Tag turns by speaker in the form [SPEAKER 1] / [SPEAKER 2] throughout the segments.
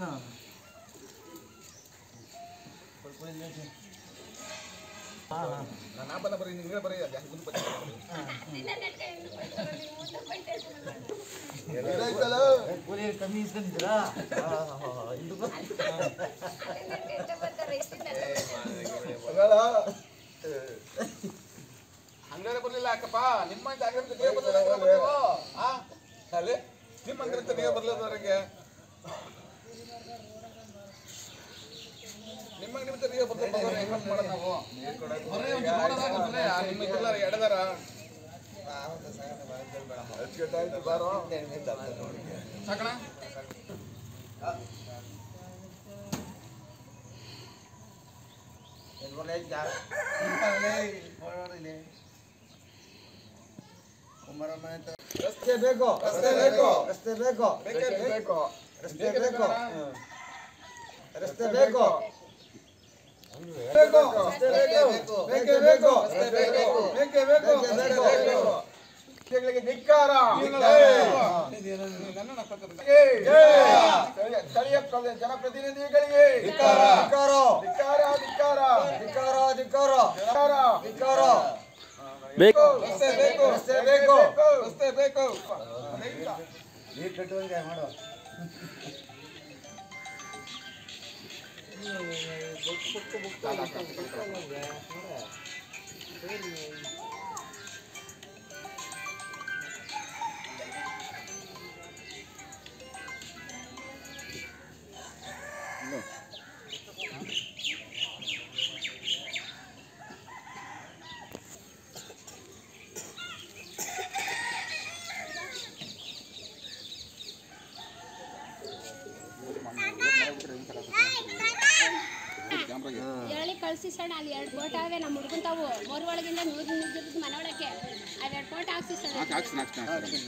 [SPEAKER 1] ನಾನು ಬಲ್ಲ ಬರೀ ನೀವೇ ಬರೀ ಅದು ಹೆಂಗ್ ಮುಂದೆ ಬರ್ತೀರಿ?
[SPEAKER 2] ಕೂಲಿ ಕಮ್ಮಿ ಇಸ್ಕೊಂಡಿದ್ದೀರಾ ಇದು
[SPEAKER 1] ಹಂಗಾರೆ ಬರ್ಲಿಲ್ಲ ಅಕ್ಕಪ್ಪ ನಿಮ್ಮ ಜಾಗ್ರತೆ ನೀವೇ ಬರ್ಲಿಲ್ಲ ಅಕ್ಕ ಬರ್ತೀವೋ? ಆ? ಅಲ್ಲಿ ನಿಮ್ಮ ಹಂಗಾರೆ ನೀವೇ ಬರ್ಲಿಲ್ಲ ಅವ್ರಿಗೆ ನಿಮ್ಮ ನಿಮಿತ್ತ ನೀವೇ ಬರ್ಲಿಲ್ಲ ಅವ್ರಿಗೆ ಹೆಂಗ್ ಮಾಡೋದು ನಾವು ಬರ್ರಿ ಒಂದ್ ನೋಡೋಣ ಬರ್ರಿ. ಆ, ನಿಮ್ಮ ಇದ್ರಲ್ಲ ಎಡದಾರ ಸಾಕಣ
[SPEAKER 2] ರಸ್ತೆ ಬೇಕು ರಸ್ತೆ ಬೇಕು ರಸ್ತೆ ಬೇಕು
[SPEAKER 1] ಬೇಕೇ ಬೇಕು
[SPEAKER 2] ರಸ್ತೆ ಬೇಕು ರಸ್ತೆ ಬೇಕು ಬೇಕು ರಸ್ತೆ ಬೇಕು ಬೇಕೇ ಬೇಕು ರಸ್ತೆ ಬೇಕು ಬೇಕೇ ಬೇಕು ರಸ್ತೆ ಬೇಕು
[SPEAKER 1] ಗಳಿಗೆ ಧಿಕ್ಕಾರ ಸ್ಥಳೀಯ ಪ್ರ- ಜನಪ್ರತಿನಿಧಿಗಳಿಗೆ
[SPEAKER 2] ಧಿಕ್ಕಾರ
[SPEAKER 1] ಧಿಕ್ಕಾರ ಧಿಕ್ಕಾರ
[SPEAKER 2] ಧಿಕ್ಕಾರ ಧಿಕ್ಕಾರ
[SPEAKER 1] ಧಿಕ್ಕಾರ
[SPEAKER 2] ಧಿಕ್ಕಾರ
[SPEAKER 3] ಬೇಕು
[SPEAKER 1] ರಸ್ತೆ ಬೇಕು
[SPEAKER 2] ರಸ್ತೆ ಬೇಕು.
[SPEAKER 1] ರಸ್ತೆ ಬೇಕು
[SPEAKER 2] ನೀರು ಕಟ್ಟುವಂಗೆ ಮಾಡು
[SPEAKER 4] ಹೇಳಿ ಕಳ್ಸಿ ಸಣ್ಣ ಅಲ್ಲಿ ಎರಡು ಫೋಟೋ ಅವೆ ನಮ್ಮ ಹುಡ್ಗನ್ ತಾವು ಮೂರು ಒಳಗಿಂದ ನೂರು ನಿಂತಿದ್ದು ಮನೆ ಒಳಕ್ಕೆ ಅಲ್ಲಿ ಎರಡು ಫೋಟೋ ಹಾಕ್ಸಿ ಸಣ್ಣ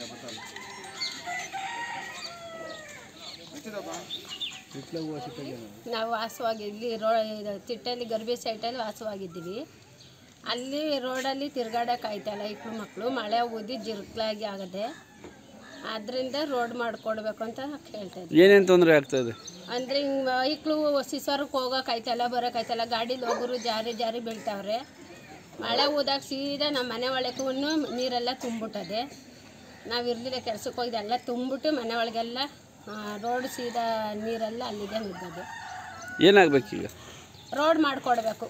[SPEAKER 4] ನಾವು ವಾಸವಾಗಿ ಇಲ್ಲಿ ರೋ ಇದು ತಿಟ್ಟಲ್ಲಿ ಗರ್ಭಿ ಸೈಟಲ್ಲಿ ವಾಸವಾಗಿದ್ದೀವಿ ಅಲ್ಲಿ ರೋಡಲ್ಲಿ ತಿರ್ಗಾಡಕ್ಕೆ ಆಯ್ತಲ್ಲ ಇಕ್ಳು ಮಕ್ಕಳು ಮಳೆ ಊದಿ ಜಿರ್ಕ್ಲಾಗಿ ಆಗದೆ ಆದ್ದರಿಂದ ರೋಡ್ ಮಾಡಿಕೊಡ್ಬೇಕು ಅಂತ ಕೇಳ್ತಾ ಇದ್ದೀವಿ
[SPEAKER 3] ಏನೇನು ತೊಂದರೆ ಆಗ್ತದೆ
[SPEAKER 4] ಅಂದ್ರೆ ಹಿಂಗ್ ಐಕ್ಳು ಸಿಸರ್ಗೆ ಹೋಗೋಕಾಯ್ತಲ್ಲ ಬರೋಕಾಯ್ತಲ್ಲ ಗಾಡೀಲಿ ಹೋಗೋರು ಜಾರಿ ಜಾರಿ ಬೀಳ್ತಾವ್ರೆ ಮಳೆ ಊದಾಗ ಸೀದಾ ನಮ್ಮ ಮನೆ ಒಳಗೂ ನೀರೆಲ್ಲ ತುಂಬಿಟ್ಟದೆ ನಾವು ಇರಲಿಲ್ಲ ಕೆಲ್ಸಕ್ಕೆ ಹೋಗಿದ್ದು ಎಲ್ಲ ತುಂಬಿಟ್ಟು ಮನೆ ಒಳಗೆಲ್ಲ ರೋಡ್ ಸೀದಾ ನೀರೆಲ್ಲ ಅಲ್ಲಿಗೆ ನುಗ್ಗದೆ
[SPEAKER 3] ಏನಾಗಬೇಕೀಗ
[SPEAKER 4] ರೋಡ್ ಮಾಡಿಕೊಡ್ಬೇಕು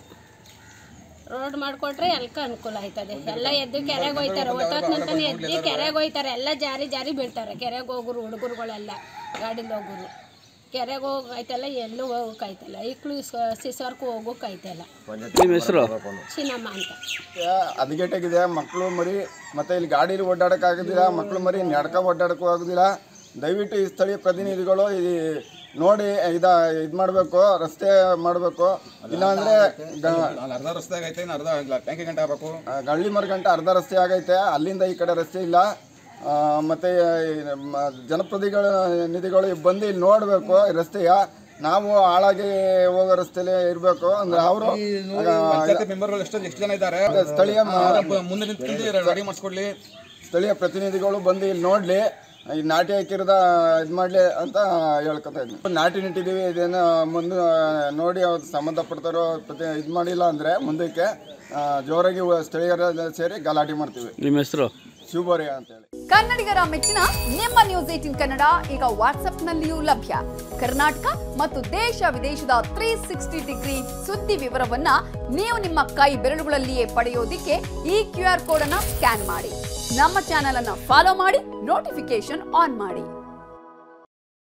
[SPEAKER 4] ರೋಡ್ ಮಾಡಿಕೊಟ್ರೆ ಎಲ್ಕ ಅನುಕೂಲ ಆಯ್ತದೆ ಎಲ್ಲ ಎದ್ದು ಕೆರೆಗೆ ಹೋಯ್ತಾರೆ ಒತ್ತೊತ್ತಂತಾನೆ ಎದ್ದು ಕೆರೆಗೆ ಹೋಯ್ತಾರೆ ಎಲ್ಲ ಜಾರಿ ಜಾರಿ ಬೀಳ್ತಾರೆ ಕೆರೆಗೆ ಹೋಗೋರು ಹುಡುಗರುಗಳೆಲ್ಲ ಗಾಡೀಲಿ ಹೋಗೋರು ಕೆರೆಗೆ ಹೋಗೋಕಾಯ್ತಲ್ಲ ಎಲ್ಲೂ ಹೋಗೋಕಾಯ್ತಲ್ಲ ಈಕ್ಳು ಸಿಸರ್ಕು ಹೋಗೋಕಾಯ್ತಲ್ಲ
[SPEAKER 3] ನಿಮ್ಮ ಹೆಸರು
[SPEAKER 4] ಚಿನ್ನಮ್ಮ ಅಂತ
[SPEAKER 1] ಹದಗೆಟ್ಟಾಗಿದೆ ಮಕ್ಕಳು ಮರಿ ಮತ್ತೆ ಇಲ್ಲಿ ಗಾಡೀಲಿ ಓಡಾಡಕ್ ಆಗೋದಿಲ್ಲ ಮಕ್ಕಳು ಮರಿ ನಡ್ಕ ಓಡಾಡಕ್ಕೂ ಆಗೋದಿಲ್ಲ ದಯವಿಟ್ಟು ಈ ಸ್ಥಳೀಯ ಪ್ರತಿನಿಧಿಗಳು ಈ ನೋಡಿ ಇದ ಇದು ಮಾಡಬೇಕು ರಸ್ತೆ ಮಾಡಬೇಕು ಇಲ್ಲಾಂದ್ರೆ ಗ-
[SPEAKER 5] ಅರ್ಧ ರಸ್ತೆ ಆಗೈತೆ ಇನ್ನು ಅರ್ಧ ಟ್ಯಾಂಕಿ ಗಂಟೆ ಆಗ್ಬೇಕು
[SPEAKER 1] ಆ, ಗಳ್ಳಿ ಮರಗಂಟ ಅರ್ಧ ರಸ್ತೆ ಆಗೈತೆ ಅಲ್ಲಿಂದ ಈ ಕಡೆ ರಸ್ತೆ ಇಲ್ಲ ಆ, ಮತ್ತೆ ಈ ಮ- ಜನಪ್ರತಿಗಳ ನಿಧಿಗಳು ಬಂದು ಇಲ್ಲಿ ನೋಡಬೇಕು ಈ ರಸ್ತೆಯ ನಾವು ಹಾಳಾಗಿ ಹೋಗೋ ರಸ್ತೆಲೇ ಇರಬೇಕು ಅಂದ್ರೆ ಅವರು
[SPEAKER 5] ಪಂಚಾಯತಿ ಮೆಂಬರ್ಗಳು ಎಷ್ಟು ಎಷ್ಟು ಜನ ಇದ್ದಾರೆ
[SPEAKER 1] ಸ್ಥಳೀಯ ಮ-
[SPEAKER 5] ಮುಂದೆ ನಿಂತ್ಕೊಂಡು ರೆಡಿ ಮಾಡಿಸ್ಕೊಡ್ಲಿ
[SPEAKER 1] ಸ್ಥಳೀಯ ಪ್ರತಿನಿಧಿಗಳು ಬಂದು ಇಲ್ಲಿ ನೋಡ್ಲಿ ಈ ನಾಟಿ ಹಾಕಿರದ ಇದು ಮಾಡಲಿ ಅಂತ ಹೇಳ್ಕೊತಾ ಇದ್ವಿ ನಾಟಿ ನೆಟ್ಟಿದ್ದೀವಿ ಇದೇನು ಮುಂದೆ ನೋಡಿ ಅವ್ರು ಸಂಬಂಧಪಟ್ಟವರು ಪ್ರತಿ ಇದು ಮಾಡಿಲ್ಲ ಅಂದರೆ ಮುಂದಕ್ಕೆ ಆ, ಜೋರಾಗಿ ಸ್ಥಳೀಯರ ಸೇರಿ ಗಲಾಟೆ ಮಾಡ್ತೀವಿ
[SPEAKER 3] ನಿಮ್ಮ ಹೆಸರು
[SPEAKER 1] ಶಿವಬೋರಿ ಅಂತೇಳಿ
[SPEAKER 6] ಕನ್ನಡಿಗರ ಮೆಚ್ಚಿನ ನಿಮ್ಮ ನ್ಯೂಸ್ ಏಟಿನ್ ಕನ್ನಡ ಈಗ ವಾಟ್ಸ್ಆಪ್ನಲ್ಲಿಯೂ ಲಭ್ಯ ಕರ್ನಾಟಕ ಮತ್ತು ದೇಶ ವಿದೇಶದ ತ್ರೀ ಸಿಕ್ಸ್ಟಿ ಡಿಗ್ರಿ ಸುದ್ದಿ ವಿವರವನ್ನ ನೀವು ನಿಮ್ಮ ಕೈ ಬೆರಳುಗಳಲ್ಲಿಯೇ ಪಡೆಯೋದಿಕ್ಕೆ ಈ ಕ್ಯೂ ಆರ್ ಕೋಡ್ ಅನ್ನ ಸ್ಕ್ಯಾನ್ ಮಾಡಿ ನಮ್ಮ ಚಾನೆಲ್ ಅನ್ನ ಫಾಲೋ ಮಾಡಿ ನೋಟಿಫಿಕೇಶನ್ ಆನ್ ಮಾಡಿ